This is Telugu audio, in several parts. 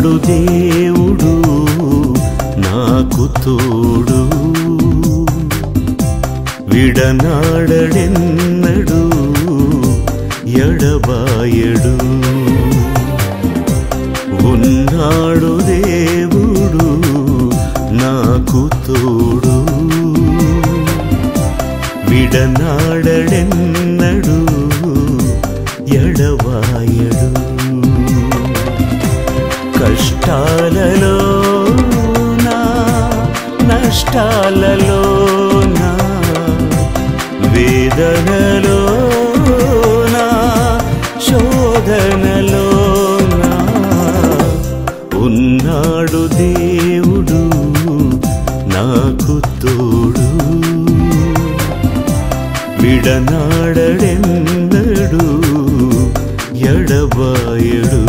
ఉన్నాడు దేవుడు నాకు తోడు విడనాడడెన్నడు ఎడబాయడు ఉన్నాడు దేవుడు నాకు తోడు విడనాడడెన్నడు ఎడవాయడు కష్టాలలో నా నష్టాలలో నా వేదనలో నా శోధనలో నా ఉన్నాడు దేవుడు నాకు తోడు విడనాడడెన్నడు ఎడబాయడు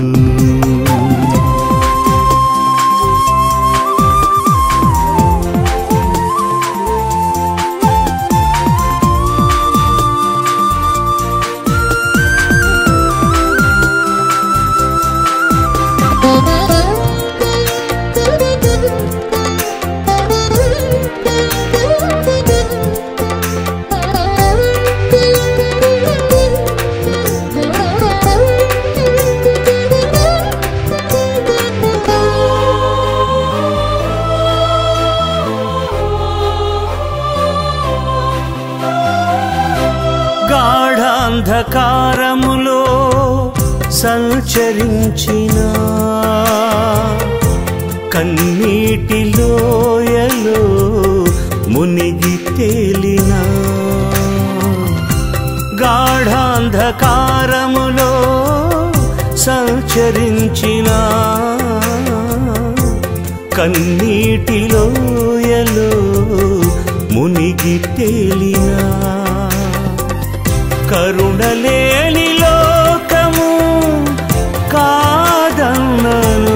గాఢాంధకారములో సంచరించిన కన్నీటి లోయలో మునిగి తేలిన గాఢాంధకారములో సంచరించిన కన్నీటి లోయలో మునిగి తేలినా కరుణలేని లోకము కాదన్నను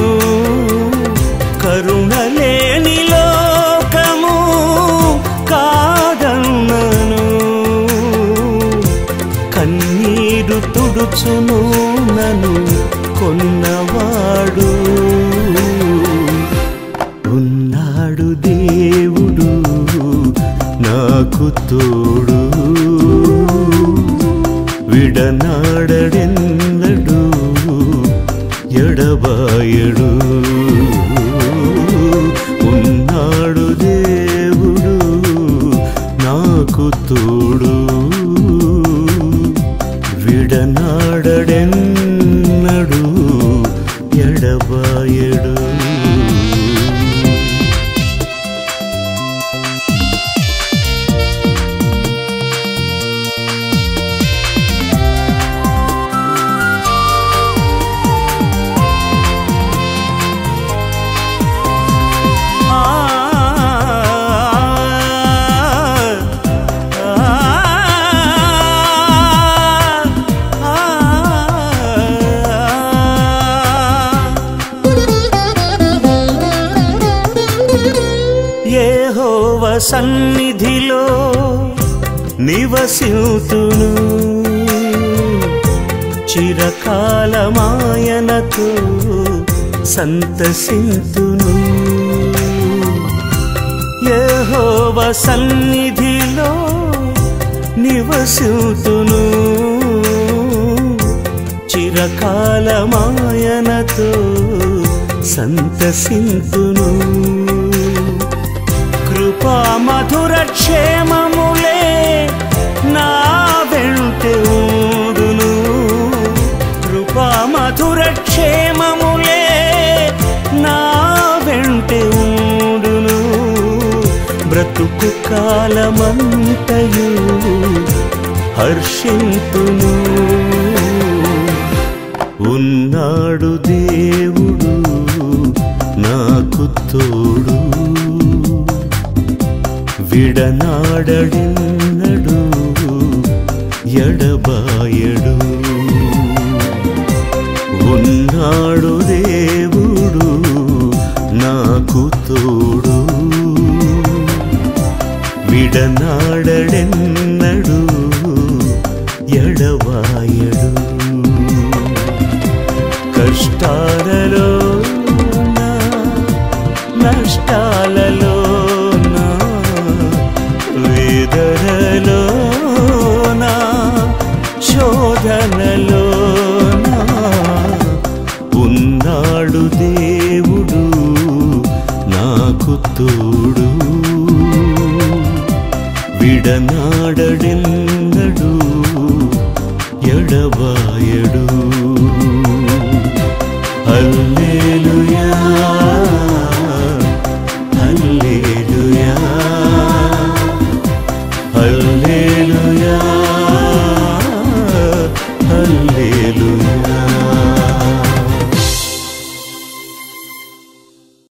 కరుణలేని లోకము కాదన్నను కన్నీరు తుడుచును నను కొన్నవాడు ఉన్నాడు దేవుడు నాకు తోడు విడనాడడెన్నడు ఎడబాయడు ఉన్నాడు దేవుడు నాకు తోడు విడనాడడెన్నడు ఎడబాయడు ఏహోవ సన్నిధిలో నివసితును చిరకాలమాయనతో సంతసింతును యెహోవ సన్నిధిలో నివసితును చిరకాలమాయనతో సంతసింతును కృపా మధుర క్షేమములే నా వెంట ఊడును కృపా మధుర క్షేమములే నా వెంట ఊడును బ్రతుకు కాలమంతయు హర్షింతును ఉన్నాడు దేవుడు నాకు తోడు విడనాడడిన్నడు ఎడబాయడు ఉన్నాడు దేవుడు నాకు తోడు విడనాడడెన్నడు ఎడవాయడు కష్టాలలో నష్టాలలోన వేదనలోన శోధనలోన ఉన్నాడు దేవుడు నాకు తోడు విడనాడడెన్నడు ఎడబాయడు